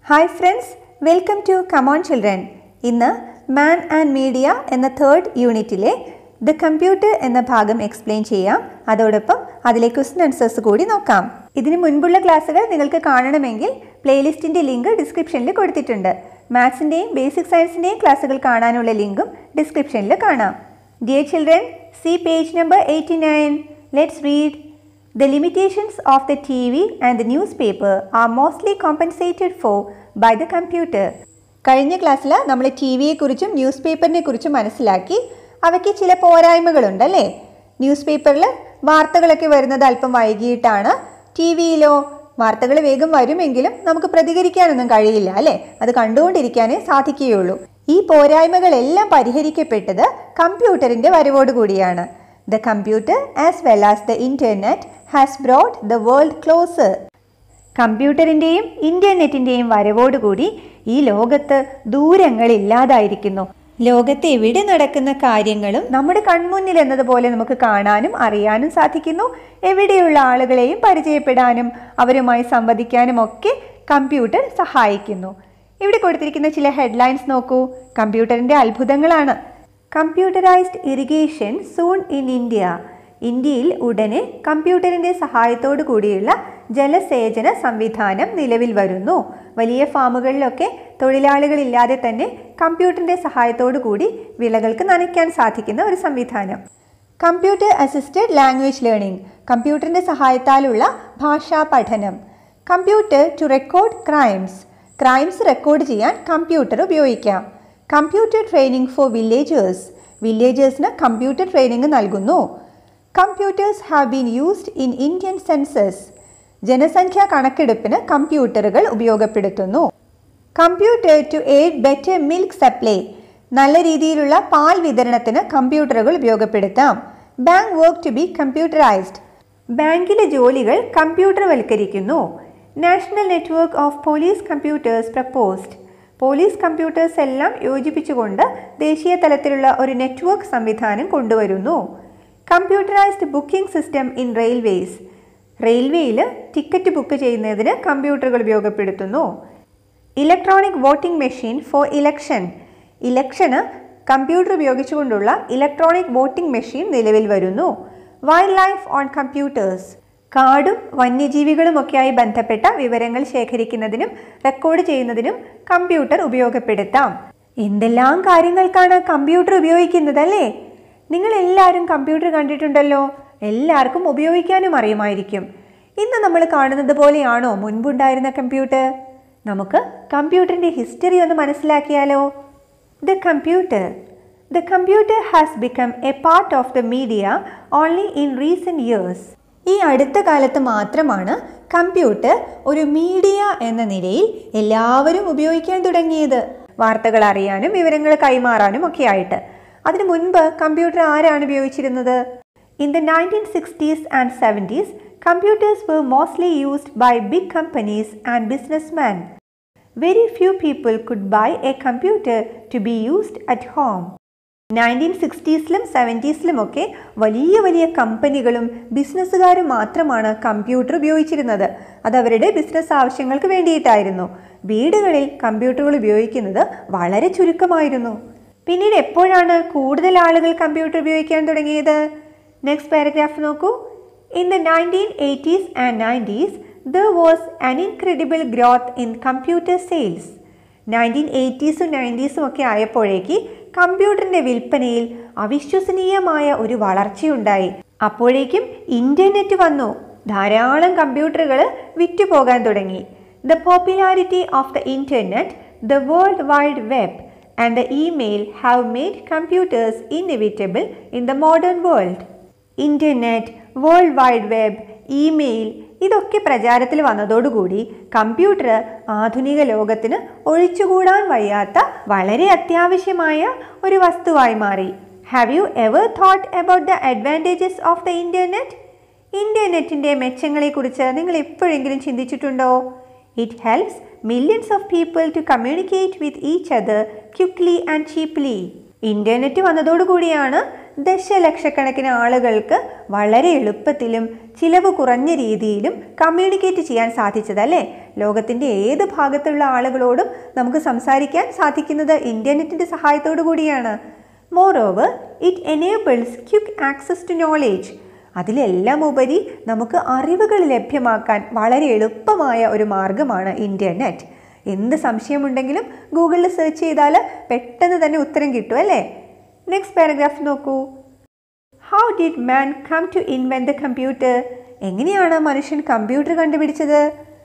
Hi friends welcome to come on children ഇന്ന് man and media എന്ന third യൂണിറ്റിലെ the computer എന്ന ഭാഗം എക്സ്പ്ലെയിൻ ചെയ്യാം അതോടൊപ്പം അതിലെ ക്വസ്റ്റൻ ആൻസേഴ്സ് കൂടി നോക്കാം ഇതിന് മുൻപുള്ള ക്ലാസ്സുകൾ നിങ്ങൾക്ക് കാണണമെങ്കിൽ പ്ലേലിസ്റ്റിൻ്റെ ലിങ്ക് ഡിസ്ക്രിപ്ഷനിൽ കൊടുത്തിട്ടുണ്ട് മാത്സിൻ്റെയും ബേസിക് സയൻസിൻ്റെയും ക്ലാസ്സുകൾ കാണാനുള്ള ലിങ്കും ഡിസ്ക്രിപ്ഷനിൽ കാണാം dear children see page number eighty nine let's read The limitations of the TV and the newspaper are mostly compensated for by the computer. കഴിഞ്ഞ ക്ലാസ്സിൽ നമ്മൾ ടി വിയെക്കുറിച്ചും ന്യൂസ് പേപ്പറിനെ കുറിച്ചും മനസ്സിലാക്കി അവയ്ക്ക് ചില പോരായ്മകളുണ്ട് അല്ലേ ന്യൂസ് പേപ്പറിൽ വാർത്തകളൊക്കെ വരുന്നത് അല്പം വൈകിട്ടാണ് ടി വിയിലോ വാർത്തകൾ വേഗം വരുമെങ്കിലും നമുക്ക് പ്രതികരിക്കാനൊന്നും കഴിയില്ല അല്ലേ അത് കണ്ടുകൊണ്ടിരിക്കാനേ സാധിക്കുകയുള്ളൂ ഈ പോരായ്മകളെല്ലാം പരിഹരിക്കപ്പെട്ടത് കമ്പ്യൂട്ടറിൻ്റെ വരവോടുകൂടിയാണ് The computer as well as the internet has brought the world closer. കമ്പ്യൂട്ടറിൻ്റെയും ഇൻ്റർനെറ്റിൻ്റെയും വരവോടുകൂടി ഈ ലോകത്ത് ദൂരങ്ങളില്ലാതായിരിക്കുന്നു ലോകത്ത് എവിടെ നടക്കുന്ന കാര്യങ്ങളും നമ്മുടെ കൺമുന്നിൽ എന്നതുപോലെ നമുക്ക് കാണാനും അറിയാനും സാധിക്കുന്നു എവിടെയുള്ള ആളുകളെയും പരിചയപ്പെടാനും അവരുമായി സംവദിക്കാനും ഒക്കെ കമ്പ്യൂട്ടർ സഹായിക്കുന്നു ഇവിടെ കൊടുത്തിരിക്കുന്ന ചില ഹെഡ്ലൈൻസ് നോക്കൂ കമ്പ്യൂട്ടറിൻ്റെ അത്ഭുതങ്ങളാണ് computerised irrigation soon in India ഇന്ത്യയിൽ ഉടനെ കമ്പ്യൂട്ടറിൻ്റെ സഹായത്തോടു കൂടിയുള്ള ജലസേചന സംവിധാനം നിലവിൽ വരുന്നു വലിയ ഫാമുകളിലൊക്കെ തൊഴിലാളികളില്ലാതെ തന്നെ കമ്പ്യൂട്ടറിൻ്റെ സഹായത്തോടു കൂടി വിളകൾക്ക് നനയ്ക്കാൻ സാധിക്കുന്ന ഒരു സംവിധാനം കമ്പ്യൂട്ടർ അസിസ്റ്റഡ് ലാംഗ്വേജ് ലേണിംഗ് കമ്പ്യൂട്ടറിൻ്റെ സഹായത്താലുള്ള ഭാഷാ പഠനം computer to record crimes crimes record ചെയ്യാൻ കമ്പ്യൂട്ടർ ഉപയോഗിക്കാം കമ്പ്യൂട്ടർ ട്രെയിനിങ് ഫോർ വില്ലേജേഴ്സ് വില്ലേജേഴ്സിന് കമ്പ്യൂട്ടർ ട്രെയിനിങ് നൽകുന്നു computers have been used in Indian census ജനസംഖ്യാ കണക്കെടുപ്പിന് കമ്പ്യൂട്ടറുകൾ ഉപയോഗപ്പെടുത്തുന്നു computer to aid better milk supply നല്ല രീതിയിലുള്ള പാൽ വിതരണത്തിന് കമ്പ്യൂട്ടറുകൾ ഉപയോഗപ്പെടുത്താം bank work to be computerised ബാങ്കിലെ ജോലികൾ കമ്പ്യൂട്ടർവൽക്കരിക്കുന്നു national network of police computers proposed police computers എല്ലാം യോജിപ്പിച്ചുകൊണ്ട് ദേശീയ തലത്തിലുള്ള ഒരു നെറ്റ്വർക്ക് സംവിധാനം കൊണ്ടുവരുന്നു computerised booking system in railways റെയിൽവേയിൽ ടിക്കറ്റ് ബുക്ക് ചെയ്യുന്നതിന് കമ്പ്യൂട്ടറുകൾ ഉപയോഗപ്പെടുത്തുന്നു electronic voting machine for election ഇലക്ഷന് കമ്പ്യൂട്ടർ ഉപയോഗിച്ചുകൊണ്ടുള്ള ഇലക്ട്രോണിക് വോട്ടിംഗ് മെഷീൻ നിലവിൽ വരുന്നു വൈൽഡ് ലൈഫ് ഓൺ കമ്പ്യൂട്ടേഴ്സ് കാടും വന്യജീവികളുമൊക്കെയായി ബന്ധപ്പെട്ട വിവരങ്ങൾ ശേഖരിക്കുന്നതിനും റെക്കോർഡ് ചെയ്യുന്നതിനും കമ്പ്യൂട്ടർ ഉപയോഗപ്പെടുത്താം എന്തെല്ലാം കാര്യങ്ങൾക്കാണ് കമ്പ്യൂട്ടർ ഉപയോഗിക്കുന്നത് അല്ലേ നിങ്ങൾ എല്ലാവരും കമ്പ്യൂട്ടർ കണ്ടിട്ടുണ്ടല്ലോ എല്ലാവർക്കും ഉപയോഗിക്കാനും അറിയുമായിരിക്കും ഇന്ന് നമ്മൾ കാണുന്നത് പോലെയാണോ മുൻപുണ്ടായിരുന്ന കമ്പ്യൂട്ടർ നമുക്ക് കമ്പ്യൂട്ടറിൻ്റെ ഹിസ്റ്ററി ഒന്ന് മനസ്സിലാക്കിയാലോ the computer the computer has become a part of the media only in recent years ഈ അടുത്ത കാലത്ത് മാത്രമാണ് കമ്പ്യൂട്ടർ ഒരു മീഡിയ എന്ന നിലയിൽ എല്ലാവരും ഉപയോഗിക്കാൻ തുടങ്ങിയത് വാർത്തകൾ അറിയാനും വിവരങ്ങൾ കൈമാറാനും ഒക്കെ ആയിട്ട് അതിനു മുൻപ് കമ്പ്യൂട്ടർ ആരാണ് ഉപയോഗിച്ചിരുന്നത് in the nineteen sixties and seventies computers were mostly used by big companies and businessman very few people could buy a computer to be used at home nineteen സിക്സ്റ്റീസിലും സെവൻറ്റീസിലുമൊക്കെ വലിയ വലിയ കമ്പനികളും ബിസിനസ്സുകാരും മാത്രമാണ് കമ്പ്യൂട്ടർ ഉപയോഗിച്ചിരുന്നത് അത് അവരുടെ ബിസിനസ് ആവശ്യങ്ങൾക്ക് വേണ്ടിയിട്ടായിരുന്നു വീടുകളിൽ കമ്പ്യൂട്ടറുകൾ ഉപയോഗിക്കുന്നത് വളരെ ചുരുക്കമായിരുന്നു പിന്നീട് എപ്പോഴാണ് കൂടുതൽ ആളുകൾ കമ്പ്യൂട്ടർ ഉപയോഗിക്കാൻ തുടങ്ങിയത് നെക്സ്റ്റ് പാരഗ്രാഫ് നോക്കൂ in the nineteen eighties and nineties the was an incredible growth in computer sales nineteen എയ്റ്റീസും നയൻറ്റീസും ഒക്കെ ആയപ്പോഴേക്ക് കമ്പ്യൂട്ടറിൻ്റെ വിൽപ്പനയിൽ അവിശ്വസനീയമായ ഒരു വളർച്ചയുണ്ടായി അപ്പോഴേക്കും ഇൻ്റർനെറ്റ് വന്നു ധാരാളം കമ്പ്യൂട്ടറുകൾ വിറ്റുപോകാൻ തുടങ്ങി the popularity of the internet the world wide web and the email have made computers inevitable in the modern world internet world wide web email ഇതൊക്കെ പ്രചാരത്തിൽ വന്നതോടുകൂടി കമ്പ്യൂട്ടർ ആധുനിക ലോകത്തിന് ഒഴിച്ചുകൂടാൻ വയ്യാത്ത വളരെ അത്യാവശ്യമായ ഒരു വസ്തുവായി മാറി have you ever thought about the advantages of the internet ഇൻ്റർനെറ്റിൻ്റെ മെച്ചങ്ങളെക്കുറിച്ച് നിങ്ങൾ എപ്പോഴെങ്കിലും ചിന്തിച്ചിട്ടുണ്ടോ it helps millions of people to communicate with each other quickly and cheaply internet വന്നതോടുകൂടിയാണ് ദശലക്ഷക്കണക്കിന് ആളുകൾക്ക് വളരെ എളുപ്പത്തിലും ചിലവ് കുറഞ്ഞ രീതിയിലും കമ്മ്യൂണിക്കേറ്റ് ചെയ്യാൻ സാധിച്ചത് അല്ലേ ലോകത്തിൻ്റെ ഏത് ഭാഗത്തുള്ള ആളുകളോടും നമുക്ക് സംസാരിക്കാൻ സാധിക്കുന്നത് ഇൻ്റർനെറ്റിൻ്റെ സഹായത്തോടു കൂടിയാണ് moreover it enables quick access to knowledge അതിലെല്ലാം ഉപരി നമുക്ക് അറിവുകൾ ലഭ്യമാക്കാൻ വളരെ എളുപ്പമായ ഒരു മാർഗമാണ് ഇൻ്റർനെറ്റ് എന്ത് സംശയമുണ്ടെങ്കിലും ഗൂഗിളിൽ സെർച്ച് ചെയ്താൽ പെട്ടെന്ന് തന്നെ ഉത്തരം കിട്ടും അല്ലേ നെക്സ്റ്റ് പാരഗ്രാഫ് നോക്കൂ how did man come to invent the computer എങ്ങനെയാണ് മനുഷ്യൻ കമ്പ്യൂട്ടർ കണ്ടുപിടിച്ചത്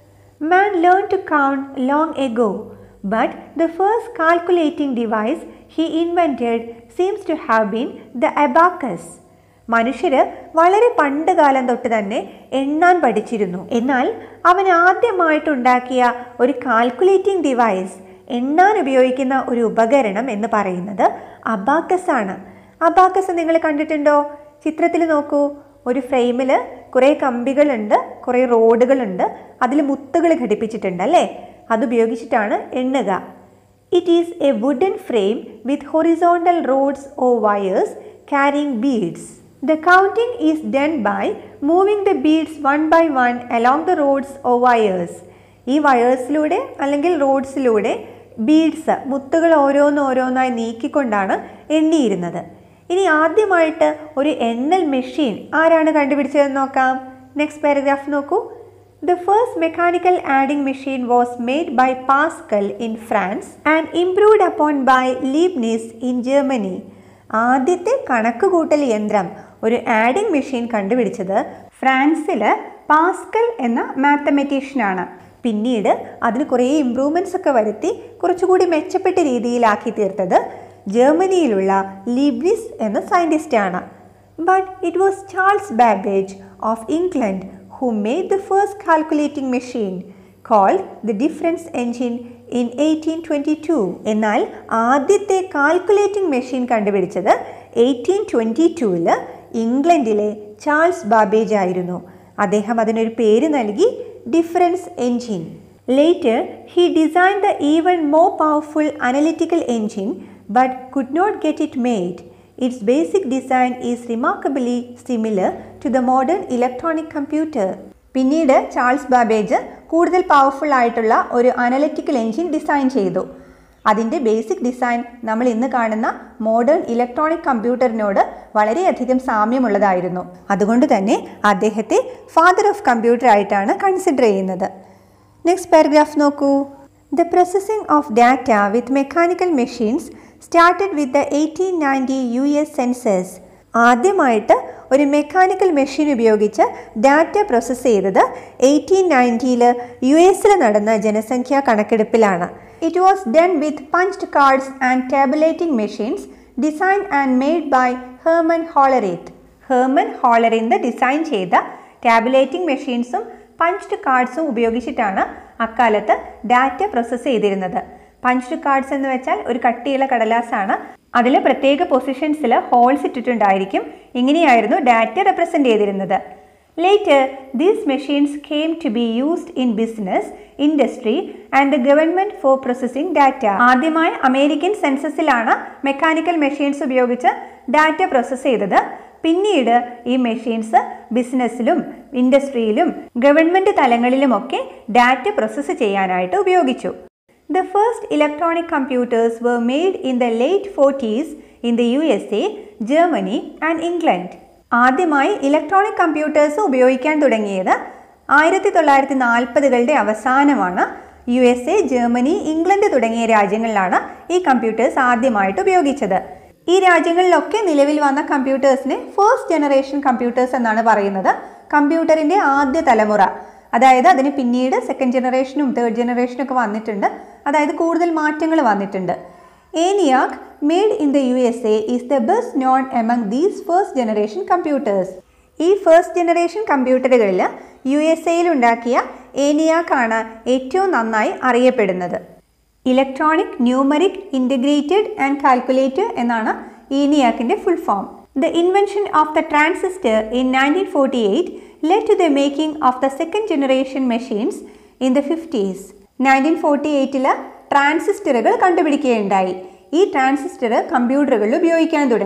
man learn to count long ago but the first calculating device he invented seems to have been the abacus മനുഷ്യർ വളരെ പണ്ട് കാലം തൊട്ട് തന്നെ എണ്ണാൻ പഠിച്ചിരുന്നു എന്നാൽ അവൻ ആദ്യമായിട്ടുണ്ടാക്കിയ ഒരു കാൽക്കുലേറ്റിംഗ് ഡിവൈസ് എണ്ണാൻ ഉപയോഗിക്കുന്ന ഒരു ഉപകരണം എന്ന് പറയുന്നത് അബാക്കസ് ആണ് അബാക്കസ് നിങ്ങൾ കണ്ടിട്ടുണ്ടോ ചിത്രത്തിൽ നോക്കൂ ഒരു ഫ്രെയിമിൽ കുറേ കമ്പികളുണ്ട് കുറേ റോഡുകളുണ്ട് അതിൽ മുത്തുകൾ ഘടിപ്പിച്ചിട്ടുണ്ട് അല്ലേ അതുപയോഗിച്ചിട്ടാണ് എണ്ണുക it is a wooden frame with horizontal rods or wires carrying beads The counting is done by moving the beads one by one along the roads or wires. ഈ വയേഴ്സിലൂടെ അല്ലെങ്കിൽ റോഡ്സിലൂടെ ബീഡ്സ് മുത്തുകൾ ഓരോന്നോരോന്നായി നീക്കിക്കൊണ്ടാണ് എണ്ണിയിരുന്നത് ഇനി ആദ്യമായിട്ട് ഒരു എണ്ണൽ മെഷീൻ ആരാണ് കണ്ടുപിടിച്ചതെന്ന് നോക്കാം നെക്സ്റ്റ് പാരഗ്രാഫ് നോക്കൂ the first mechanical adding machine was made by Pascal in France and improved upon by Leibniz in Germany ആദ്യത്തെ കണക്ക് കൂട്ടൽ യന്ത്രം ഒരു ആഡിംഗ് മെഷീൻ കണ്ടുപിടിച്ചത് ഫ്രാൻസിൽ പാസ്കൽ എന്ന മാത്തമെറ്റീഷ്യനാണ് പിന്നീട് അതിന് കുറേ ഇമ്പ്രൂവ്മെൻറ്റ്സ് ഒക്കെ വരുത്തി കുറച്ചുകൂടി മെച്ചപ്പെട്ട രീതിയിലാക്കി തീർത്തത് ജർമ്മനിയിലുള്ള ലീബ്നിസ് എന്ന സയൻറ്റിസ്റ്റാണ് but it was Charles Babbage of England who made the first calculating machine called the difference engine in eighteen twenty two എന്നാൽ ആദ്യത്തെ കാൽക്കുലേറ്റിംഗ് മെഷീൻ കണ്ടുപിടിച്ചത് എയ്റ്റീൻ ട്വൻറ്റി ടൂവിൽ ഇംഗ്ലണ്ടിലെ ചാൾസ് ബാബേജ് ആയിരുന്നു അദ്ദേഹം അതിനൊരു പേര് നൽകി difference engine later he design the even more powerful analytical engine but could not get it made its basic design is remarkably similar to the modern electronic computer പിന്നീട് Charles Babbage കൂടുതൽ powerful ആയിട്ടുള്ള ഒരു analytical engine design ചെയ്തു അതിൻ്റെ basic design നമ്മൾ ഇന്ന് കാണുന്ന modern electronic കമ്പ്യൂട്ടറിനോട് വളരെയധികം സാമ്യമുള്ളതായിരുന്നു അതുകൊണ്ട് തന്നെ അദ്ദേഹത്തെ ഫാദർ ഓഫ് കമ്പ്യൂട്ടർ ആയിട്ടാണ് കൺസിഡർ ചെയ്യുന്നത് നെക്സ്റ്റ് പാരഗ്രാഫ് നോക്കൂ the processing of data with mechanical machines started with the eighteen ninety U S census ആദ്യമായിട്ട് ഒരു മെക്കാനിക്കൽ മെഷീൻ ഉപയോഗിച്ച് ഡാറ്റ പ്രോസസ്സ് ചെയ്തത് എയ്റ്റീൻ നയൻറ്റിയിൽ യു എസിൽ നടന്ന ജനസംഖ്യാ കണക്കെടുപ്പിലാണ് it was done with punched cards and tabulating machines design and made by Herman Hollerith Herman Hollerith design ചെയ്ത ടാബുലേറ്റിംഗ് മെഷീൻസും പഞ്ച്ഡ് കാർഡ്സും ഉപയോഗിച്ചിട്ടാണ് അക്കാലത്ത് ഡാറ്റ പ്രോസസ്സ് ചെയ്തിരുന്നത് പഞ്ച്ഡ് കാർഡ്സ് എന്ന് വെച്ചാൽ ഒരു കട്ടിയുള്ള കടലാസാണ് അതിൽ പ്രത്യേക പൊസിഷൻസിൽ ഹോൾസ് ഇട്ടിട്ടുണ്ടായിരിക്കും ഇങ്ങനെയായിരുന്നു ഡാറ്റ റെപ്രസെൻ്റ് ചെയ്തിരുന്നത് later these machines came to be used in business industry and the government for processing data ആദ്യമായി അമേരിക്കൻ സെൻസസിലാണ് മെക്കാനിക്കൽ മെഷീൻസ് ഉപയോഗിച്ച് ഡാറ്റ പ്രോസസ്സ് ചെയ്തത് പിന്നീട് ഈ മെഷീൻസ് ബിസിനസ്സിലും ഇൻഡസ്ട്രിയിലും ഗവൺമെൻറ് തലങ്ങളിലുമൊക്കെ ഡാറ്റ പ്രോസസ്സ് ചെയ്യാനായിട്ട് ഉപയോഗിച്ചു The first electronic computers were made in the late 40s in the USA, Germany and England. ആദ്യമായി ഇലക്ട്രോണിക് കമ്പ്യൂട്ടേഴ്സ് ഉപയോഗിക്കാൻ തുടങ്ങിയത് ആയിരത്തി തൊള്ളായിരത്തി നാൽപ്പതുകളുടെ അവസാനമാണ് U S A Germany England തുടങ്ങിയ രാജ്യങ്ങളിലാണ് ഈ കമ്പ്യൂട്ടേഴ്സ് ആദ്യമായിട്ട് ഉപയോഗിച്ചത് ഈ രാജ്യങ്ങളിലൊക്കെ നിലവിൽ വന്ന കമ്പ്യൂട്ടേഴ്സിനെ ഫസ്റ്റ് ജനറേഷൻ കമ്പ്യൂട്ടേഴ്സ് എന്നാണ് പറയുന്നത് കമ്പ്യൂട്ടറിൻ്റെ ആദ്യ തലമുറ അതായത് അതിന് പിന്നീട് സെക്കൻഡ് ജനറേഷനും തേർഡ് ജനറേഷനും ഒക്കെ വന്നിട്ടുണ്ട് അതായത് കൂടുതൽ മാറ്റങ്ങൾ വന്നിട്ടുണ്ട് ENIAC made in the U S A is the best known among these first generation computers ഈ ഫസ്റ്റ് ജനറേഷൻ കമ്പ്യൂട്ടറുകളിൽ യു എസ് എയിൽ ഉണ്ടാക്കിയ ഏനിയാക് ആണ് ഏറ്റവും നന്നായി അറിയപ്പെടുന്നത് electronic numeric integrated and calculator എന്നാണ് ഈനിയാക്കിൻ്റെ full form the invention of the transistor in nineteen forty eight led to the making of the second generation machines in the 50s. Nineteen forty എയ്റ്റിൽ ട്രാൻസിസ്റ്ററുകൾ കണ്ടുപിടിക്കുകയുണ്ടായി ഈ ട്രാൻസിസ്റ്റർ കമ്പ്യൂട്ടറുകളിൽ ഉപയോഗിക്കാൻ തുടങ്ങി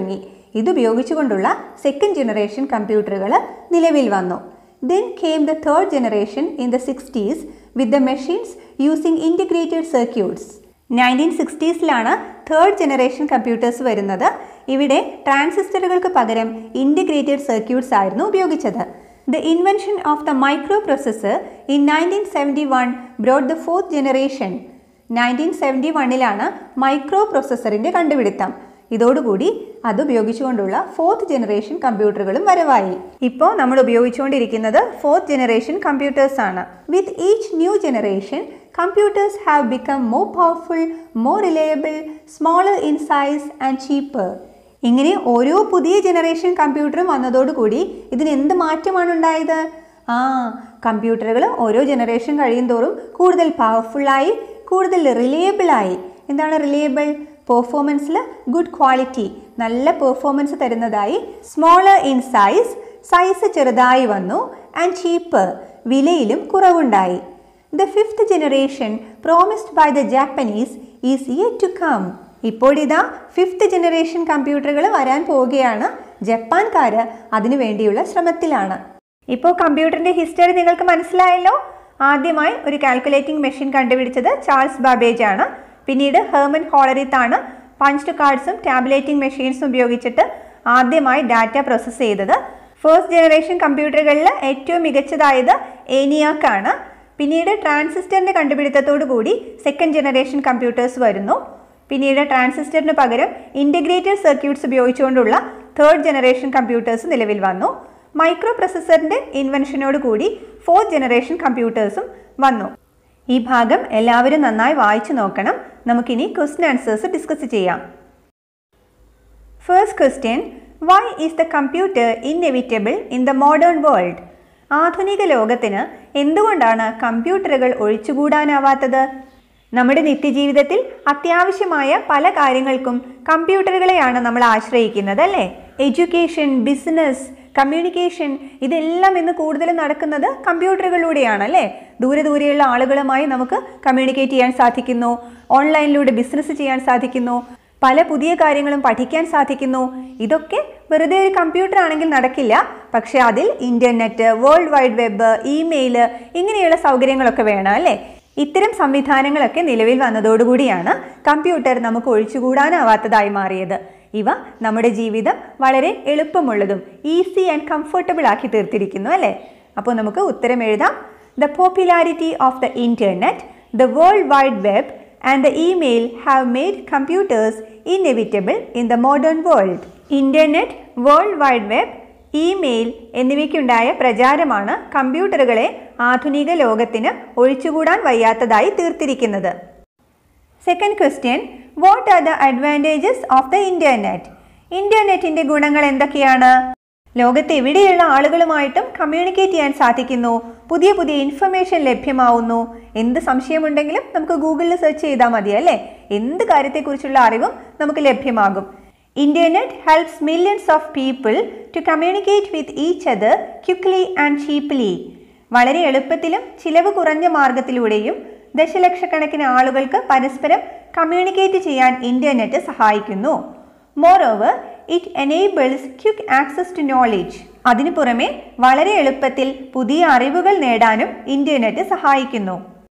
ഇതുപയോഗിച്ചുകൊണ്ടുള്ള second generation കമ്പ്യൂട്ടറുകൾ നിലവിൽ വന്നു then came the third generation in the sixties with the machines using integrated circuits nineteen സിക്സ്റ്റീസിലാണ് തേർഡ് ജനറേഷൻ കമ്പ്യൂട്ടേഴ്സ് വരുന്നത് ഇവിടെ ട്രാൻസിസ്റ്ററുകൾക്ക് പകരം ഇൻറ്റിഗ്രേറ്റഡ് സർക്യൂട്ട്സ് ആയിരുന്നു ഉപയോഗിച്ചത് the invention of the microprocessor in nineteen seventy one brought the fourth generation nineteen seventy വണ്ണിലാണ് മൈക്രോ പ്രൊസസ്സറിൻ്റെ കണ്ടുപിടുത്തം ഇതോടുകൂടി അത് ഉപയോഗിച്ചുകൊണ്ടുള്ള ഫോർത്ത് ജനറേഷൻ കമ്പ്യൂട്ടറുകളും വരവായി ഇപ്പോൾ നമ്മൾ ഉപയോഗിച്ചുകൊണ്ടിരിക്കുന്നത് ഫോർത്ത് ജനറേഷൻ കമ്പ്യൂട്ടേഴ്സ് ആണ് with each new generation computers have become more powerful more reliable smaller in size and cheaper ഇങ്ങനെ ഓരോ പുതിയ ജനറേഷൻ കമ്പ്യൂട്ടറും വന്നതോടുകൂടി ഇതിന് എന്ത് മാറ്റമാണ് ഉണ്ടായത് ആ കമ്പ്യൂട്ടറുകൾ ഓരോ ജനറേഷൻ കഴിയുന്തോറും കൂടുതൽ പവർഫുള്ളായി കൂടുതൽ റിലയബിളായി എന്താണ് റിലയബിൾ പെർഫോമൻസിൽ ഗുഡ് ക്വാളിറ്റി നല്ല പെർഫോമൻസ് തരുന്നതായി സ്മോളർ ഇൻ സൈസ് സൈസ് ചെറുതായി വന്നു ആൻഡ് ചീപ്പ് വിലയിലും കുറവുണ്ടായി the fifth generation promised by the Japanese is yet to come ഇപ്പോഴിതാ ഫിഫ്ത്ത് ജനറേഷൻ കമ്പ്യൂട്ടറുകൾ വരാൻ പോവുകയാണ് ജപ്പാൻകാർ അതിനു വേണ്ടിയുള്ള ശ്രമത്തിലാണ് ഇപ്പോൾ കമ്പ്യൂട്ടറിൻ്റെ ഹിസ്റ്ററി നിങ്ങൾക്ക് മനസ്സിലായല്ലോ ആദ്യമായി ഒരു കാൽക്കുലേറ്റിംഗ് മെഷീൻ കണ്ടുപിടിച്ചത് ചാൾസ് ബാബേജ് ആണ് പിന്നീട് ഹെർമൻ ഹോളറിത്ത് ആണ് പഞ്ച്ഡ് കാർഡ്സും ടാബ്ലേറ്റിംഗ് മെഷീൻസും ഉപയോഗിച്ചിട്ട് ആദ്യമായി ഡാറ്റ പ്രോസസ്സ് ചെയ്തത് ഫസ്റ്റ് ജനറേഷൻ കമ്പ്യൂട്ടറുകളിൽ ഏറ്റവും മികച്ചതായത് ഏനിയാക്ക് ആണ് പിന്നീട് ട്രാൻസിസ്റ്ററിൻ്റെ കണ്ടുപിടുത്തത്തോടു കൂടി സെക്കൻഡ് ജനറേഷൻ കമ്പ്യൂട്ടേഴ്സ് വരുന്നു പിന്നീട് ട്രാൻസിസ്റ്ററിന് പകരം ഇൻ്റഗ്രേറ്റഡ് സർക്യൂട്ട്സ് ഉപയോഗിച്ചുകൊണ്ടുള്ള തേർഡ് ജനറേഷൻ കമ്പ്യൂട്ടേഴ്സ് നിലവിൽ വന്നു മൈക്രോ പ്രൊസസ്സറിൻ്റെ ഇൻവെൻഷനോട് കൂടി ഫോർത്ത് ജനറേഷൻ കമ്പ്യൂട്ടേഴ്സും വന്നു ഈ ഭാഗം എല്ലാവരും നന്നായി വായിച്ചു നോക്കണം നമുക്കിനി ക്വസ്റ്റ്യൻ ആൻസേഴ്സ് ഡിസ്കസ് ചെയ്യാം first question why is the computer inevitable in the modern world ആധുനിക ലോകത്തിന് എന്തുകൊണ്ടാണ് കമ്പ്യൂട്ടറുകൾ ഒഴിച്ചുകൂടാനാവാത്തത് നമ്മുടെ നിത്യജീവിതത്തിൽ അത്യാവശ്യമായ പല കാര്യങ്ങൾക്കും കമ്പ്യൂട്ടറുകളെയാണ് നമ്മൾ ആശ്രയിക്കുന്നത് അല്ലേ എഡ്യൂക്കേഷൻ ബിസിനസ് കമ്മ്യൂണിക്കേഷൻ ഇതെല്ലാം ഇന്ന് കൂടുതൽ നടക്കുന്നത് കമ്പ്യൂട്ടറുകളിലൂടെയാണ് അല്ലേ ദൂരെ ദൂരെയുള്ള ആളുകളുമായി നമുക്ക് കമ്മ്യൂണിക്കേറ്റ് ചെയ്യാൻ സാധിക്കുന്നു ഓൺലൈനിലൂടെ ബിസിനസ് ചെയ്യാൻ സാധിക്കുന്നു പല പുതിയ കാര്യങ്ങളും പഠിക്കാൻ സാധിക്കുന്നു ഇതൊക്കെ വെറുതെ ഒരു കമ്പ്യൂട്ടർ ആണെങ്കിൽ നടക്കില്ല പക്ഷേ അതിൽ internet world wide web email ഇങ്ങനെയുള്ള സൗകര്യങ്ങളൊക്കെ വേണം അല്ലേ ഇത്തരം സംവിധാനങ്ങളൊക്കെ നിലവിൽ വന്നതോടുകൂടിയാണ് കമ്പ്യൂട്ടർ നമുക്ക് ഒഴിച്ചുകൂടാനാവാത്തതായി മാറിയത് ഇവ നമ്മുടെ ജീവിതം വളരെ എളുപ്പമുള്ളതും ഈസി ആൻഡ് കംഫർട്ടബിൾ ആക്കി തീർത്തിരിക്കുന്നു അല്ലേ അപ്പോൾ നമുക്ക് ഉത്തരം എഴുതാം the popularity of the internet the world wide web and the email have made computers inevitable in the modern world internet world wide web email എന്നിവയ്ക്കുണ്ടായ പ്രചാരമാണ് കമ്പ്യൂട്ടറുകളെ ആധുനിക ലോകത്തിന് ഒഴിച്ചുകൂടാൻ വയ്യാത്തതായി തീർത്തിരിക്കുന്നത് second question what are the advantages of the internet ഇൻ്റർനെറ്റിൻ്റെ ഗുണങ്ങൾ എന്തൊക്കെയാണ് ലോകത്ത് എവിടെയുള്ള ആളുകളുമായിട്ടും കമ്മ്യൂണിക്കേറ്റ് ചെയ്യാൻ സാധിക്കുന്നു പുതിയ പുതിയ ഇൻഫർമേഷൻ ലഭ്യമാവുന്നു എന്ത് സംശയമുണ്ടെങ്കിലും നമുക്ക് ഗൂഗിളിൽ സെർച്ച് ചെയ്താൽ മതി അല്ലേ എന്ത് കാര്യത്തെക്കുറിച്ചുള്ള അറിവും നമുക്ക് ലഭ്യമാകും internet helps millions of people to communicate with each other quickly and cheaply വളരെ എളുപ്പത്തിലും ചിലവ് കുറഞ്ഞ മാർഗത്തിലൂടെയും ദശലക്ഷക്കണക്കിന് ആളുകൾക്ക് പരസ്പരം കമ്മ്യൂണിക്കേറ്റ് ചെയ്യാൻ ഇൻ്റർനെറ്റ് സഹായിക്കുന്നു moreover it enables quick access to knowledge അതിനു പുറമെ വളരെ എളുപ്പത്തിൽ പുതിയ അറിവുകൾ നേടാനും ഇൻ്റർനെറ്റ് സഹായിക്കുന്നു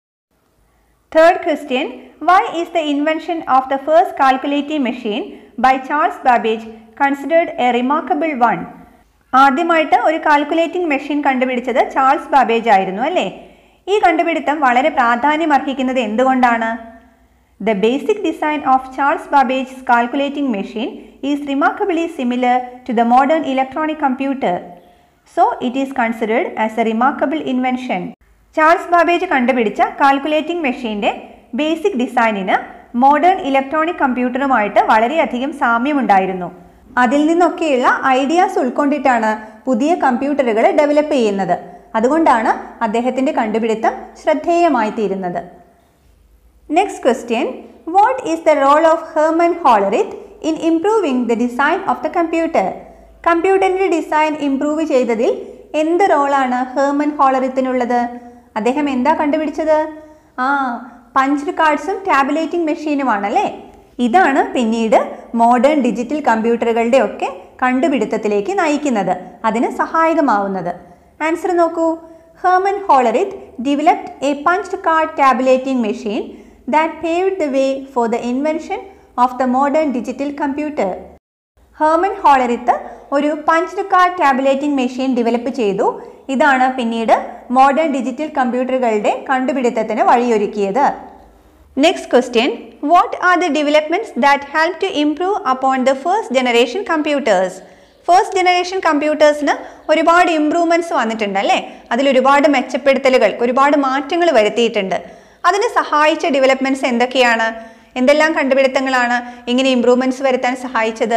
third question why is the invention of the first calculating machine by Charles Babbage considered a remarkable one ആദ്യമായിട്ട് ഒരു കാൽക്കുലേറ്റിംഗ് മെഷീൻ കണ്ടുപിടിച്ചത് ചാൾസ് ബാബേജ് ആയിരുന്നു അല്ലേ ഈ കണ്ടുപിടുത്തം വളരെ പ്രാധാന്യം അർഹിക്കുന്നത് എന്തുകൊണ്ടാണ് the basic design of Charles Babbage calculating machine is remarkably similar to the modern electronic computer so it is considered as a remarkable invention Charles Babbage കണ്ടുപിടിച്ച കാൽക്കുലേറ്റിംഗ് മെഷീൻ്റെ ബേസിക് ഡിസൈനിന് മോഡേൺ ഇലക്ട്രോണിക് കമ്പ്യൂട്ടറുമായിട്ട് വളരെയധികം സാമ്യമുണ്ടായിരുന്നു അതിൽ നിന്നൊക്കെയുള്ള ഐഡിയാസ് ഉൾക്കൊണ്ടിട്ടാണ് പുതിയ കമ്പ്യൂട്ടറുകൾ develop ചെയ്യുന്നത് അതുകൊണ്ടാണ് അദ്ദേഹത്തിൻ്റെ കണ്ടുപിടുത്തം ശ്രദ്ധേയമായി തീരുന്നത് next question what is the role of Herman Hollerith in improving the design of the computer കമ്പ്യൂട്ടറിൻ്റെ ഡിസൈൻ ഇംപ്രൂവ് ചെയ്തതിൽ എന്ത് റോളാണ് ഹെർമൻ ഹോളറിത്തിനുള്ളത് അദ്ദേഹം എന്താ കണ്ടുപിടിച്ചത് ആ പഞ്ച്ഡ് കാർഡ്സും ടാബുലേറ്റിംഗ് മെഷീനുമാണല്ലേ ഇതാണ് പിന്നീട് മോഡേൺ ഡിജിറ്റൽ കമ്പ്യൂട്ടറുകളുടെ ഒക്കെ കണ്ടുപിടുത്തത്തിലേക്ക് നയിക്കുന്നത് അതിന് സഹായകമാവുന്നത് ആൻസർ നോക്കൂ Herman Hollerith developed a punched card tabulating machine that paved the way for the invention of the modern digital computer Herman Hollerith ഒരു punched card tabulating machine develop ചെയ്തു ഇതാണ് പിന്നീട് മോഡേൺ ഡിജിറ്റൽ കമ്പ്യൂട്ടറുകളുടെ കണ്ടുപിടുത്തത്തിന് വഴിയൊരുക്കിയത് next question what are the developments that help to improve upon the first generation computers first generation കമ്പ്യൂട്ടേഴ്സിന് ഒരുപാട് improvements വന്നിട്ടുണ്ട് അല്ലേ അതിൽ ഒരുപാട് മെച്ചപ്പെടുത്തലുകൾ ഒരുപാട് മാറ്റങ്ങൾ വരുത്തിയിട്ടുണ്ട് അതിന് സഹായിച്ച ഡെവലപ്മെന്റ്സ് എന്തൊക്കെയാണ് എന്തെല്ലാം കണ്ടുപിടുത്തങ്ങളാണ് ഇങ്ങനെ ഇമ്പ്രൂവ്മെന്റ്സ് വരുത്താൻ സഹായിച്ചത്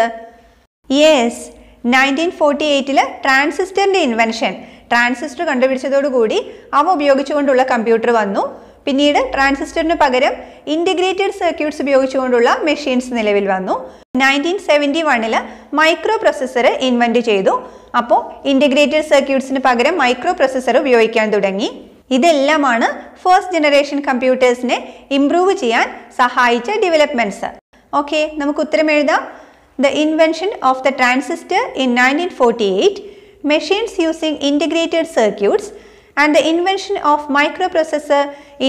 യെസ് നയൻറ്റീൻ ഫോർട്ടി എയ്റ്റിൽ ട്രാൻസിസ്റ്ററിൻ്റെ ഇൻവെൻഷൻ ട്രാൻസിസ്റ്റർ കണ്ടുപിടിച്ചതോടുകൂടി അവ ഉപയോഗിച്ചുകൊണ്ടുള്ള കമ്പ്യൂട്ടർ വന്നു പിന്നീട് ട്രാൻസിസ്റ്ററിന് പകരം ഇൻറ്റിഗ്രേറ്റഡ് സർക്യൂട്ട്സ് ഉപയോഗിച്ചുകൊണ്ടുള്ള മെഷീൻസ് നിലവിൽ വന്നു നയൻറ്റീൻ സെവൻറ്റി വണ്ണിൽ മൈക്രോ പ്രൊസസ്സർ ഇൻവെൻറ്റ് ചെയ്തു അപ്പോൾ ഇൻറ്റിഗ്രേറ്റഡ് സർക്യൂട്ട്സിന് പകരം മൈക്രോ പ്രൊസസ്സർ ഉപയോഗിക്കാൻ തുടങ്ങി ഇതെല്ലാമാണ് ഫസ്റ്റ് ജനറേഷൻ കമ്പ്യൂട്ടേഴ്സിനെ ഇംപ്രൂവ് ചെയ്യാൻ സഹായിച്ച ഡെവലപ്മെൻറ്റ്സ് ഓക്കെ നമുക്ക് ഉത്തരം എഴുതാം the invention of the transistor in 1948, machines using integrated circuits, and the invention of microprocessor in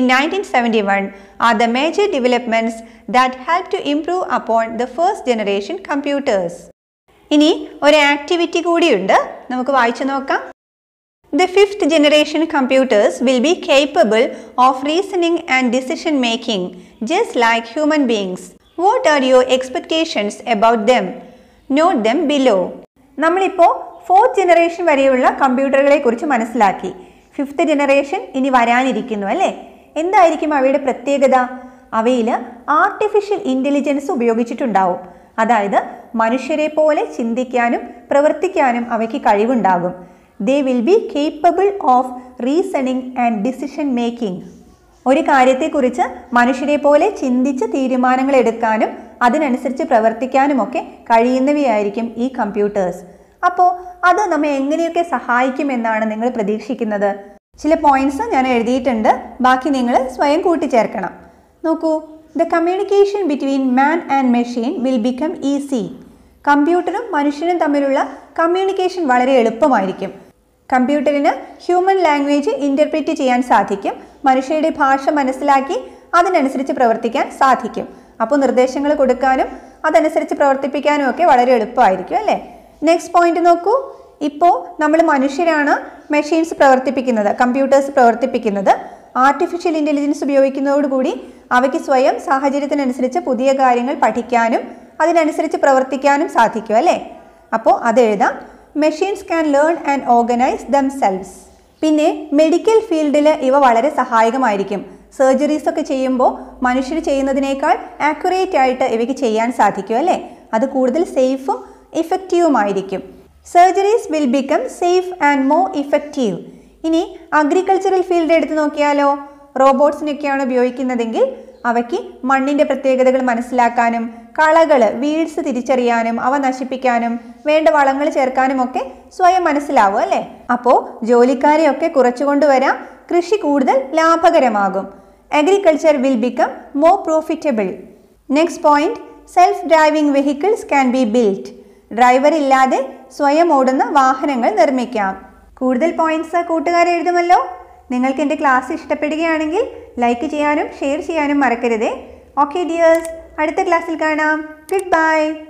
1971 are the major developments that helped to improve upon the first generation computers. ഇനി ഒരു activity കൂടിയുണ്ട് നമുക്ക് വായിച്ചു നോക്കാം The fifth generation computers will be capable of reasoning and decision making just like human beings. What are your expectations about them? Note them below. നമ്മളിപ്പോൾ fourth generation വരെയുള്ള കമ്പ്യൂട്ടറുകളെ കുറിച്ച് മനസ്സിലാക്കി ഫിഫ്ത്ത് ജനറേഷൻ ഇനി വരാനിരിക്കുന്നു അല്ലേ എന്തായിരിക്കും അവയുടെ പ്രത്യേകത അവയിൽ ആർട്ടിഫിഷ്യൽ ഇൻ്റലിജൻസ് ഉപയോഗിച്ചിട്ടുണ്ടാവും അതായത് മനുഷ്യരെ പോലെ ചിന്തിക്കാനും പ്രവർത്തിക്കാനും അവയ്ക്ക് കഴിവുണ്ടാകും they will be capable of reasoning and decision making ഒരു കാര്യത്തെക്കുറിച്ച് മനുഷ്യരെ പോലെ ചിന്തിച്ച് തീരുമാനങ്ങൾ എടുക്കാനും അതിനനുസരിച്ച് പ്രവർത്തിക്കാനുമൊക്കെ കഴിയുന്നവയായിരിക്കും ഈ കമ്പ്യൂട്ടേഴ്സ് അപ്പോൾ അത് നമ്മെ എങ്ങനെയൊക്കെ സഹായിക്കുമെന്നാണ് നിങ്ങൾ പ്രതീക്ഷിക്കുന്നത് ചില പോയിന്റ്സ് ഞാൻ എഴുതിയിട്ടുണ്ട് ബാക്കി നിങ്ങൾ സ്വയം കൂട്ടിച്ചേർക്കണം നോക്കൂ the communication between man and machine will become easy കമ്പ്യൂട്ടറും മനുഷ്യനും തമ്മിലുള്ള കമ്മ്യൂണിക്കേഷൻ വളരെ എളുപ്പമായിരിക്കും കമ്പ്യൂട്ടറിന് ഹ്യൂമൻ ലാംഗ്വേജ് ഇൻ്റർപ്രിറ്റ് ചെയ്യാൻ സാധിക്കും മനുഷ്യരുടെ ഭാഷ മനസ്സിലാക്കി അതിനനുസരിച്ച് പ്രവർത്തിക്കാൻ സാധിക്കും അപ്പോൾ നിർദ്ദേശങ്ങൾ കൊടുക്കാനും അതനുസരിച്ച് പ്രവർത്തിപ്പിക്കാനും ഒക്കെ വളരെ എളുപ്പമായിരിക്കും അല്ലേ നെക്സ്റ്റ് പോയിന്റ് നോക്കൂ ഇപ്പോൾ നമ്മൾ മനുഷ്യരാണ് മെഷീൻസ് പ്രവർത്തിപ്പിക്കുന്നത് കമ്പ്യൂട്ടേഴ്സ് പ്രവർത്തിപ്പിക്കുന്നത് ആർട്ടിഫിഷ്യൽ ഇൻ്റലിജൻസ് ഉപയോഗിക്കുന്നതോടുകൂടി അവയ്ക്ക് സ്വയം സാഹചര്യത്തിനനുസരിച്ച് പുതിയ കാര്യങ്ങൾ പഠിക്കാനും അതിനനുസരിച്ച് പ്രവർത്തിക്കാനും സാധിക്കും അല്ലേ അപ്പോൾ അത് എഴുതാം machines can learn and organise themselves പിന്നെ മെഡിക്കൽ ഫീൽഡിൽ ഇവ വളരെ സഹായകമായിരിക്കും സർജറീസ് ഒക്കെ ചെയ്യുമ്പോൾ മനുഷ്യർ ചെയ്യുന്നതിനേക്കാൾ ആക്യുറേറ്റ് ആയിട്ട് ഇവയ്ക്ക് ചെയ്യാൻ സാധിക്കും അല്ലേ അത് കൂടുതൽ സേഫും ഇഫക്റ്റീവുമായിരിക്കും surgeries will become safe and more effective ഇനി അഗ്രികൾച്ചറൽ ഫീൽഡ് എടുത്ത് നോക്കിയാലോ റോബോട്ട്സിനൊക്കെയാണ് ഉപയോഗിക്കുന്നതെങ്കിൽ അവയ്ക്ക് മണ്ണിൻ്റെ പ്രത്യേകതകൾ മനസ്സിലാക്കാനും കളകൾ വീഴ്സ് തിരിച്ചറിയാനും അവ നശിപ്പിക്കാനും വേണ്ട വളങ്ങൾ ചേർക്കാനും ഒക്കെ സ്വയം മനസ്സിലാവും അല്ലേ അപ്പോൾ ജോലിക്കാരെയൊക്കെ കുറച്ചുകൊണ്ടുവരാം കൃഷി കൂടുതൽ ലാഭകരമാകും agriculture will become more profitable next point self driving vehicles can be built driver ഇല്ലാതെ സ്വയം ഓടുന്ന വാഹനങ്ങൾ നിർമ്മിക്കാം കൂടുതൽ പോയിന്റ്സ് കൂട്ടുകാരെ എഴുതുമല്ലോ നിങ്ങൾക്ക് എൻ്റെ ക്ലാസ് ഇഷ്ടപ്പെടുകയാണെങ്കിൽ ലൈക്ക് ചെയ്യാനും ഷെയർ ചെയ്യാനും മറക്കരുതേ ഓക്കെ ഡിയേഴ്സ് അടുത്ത ക്ലാസ്സിൽ കാണാം ഗുഡ് ബൈ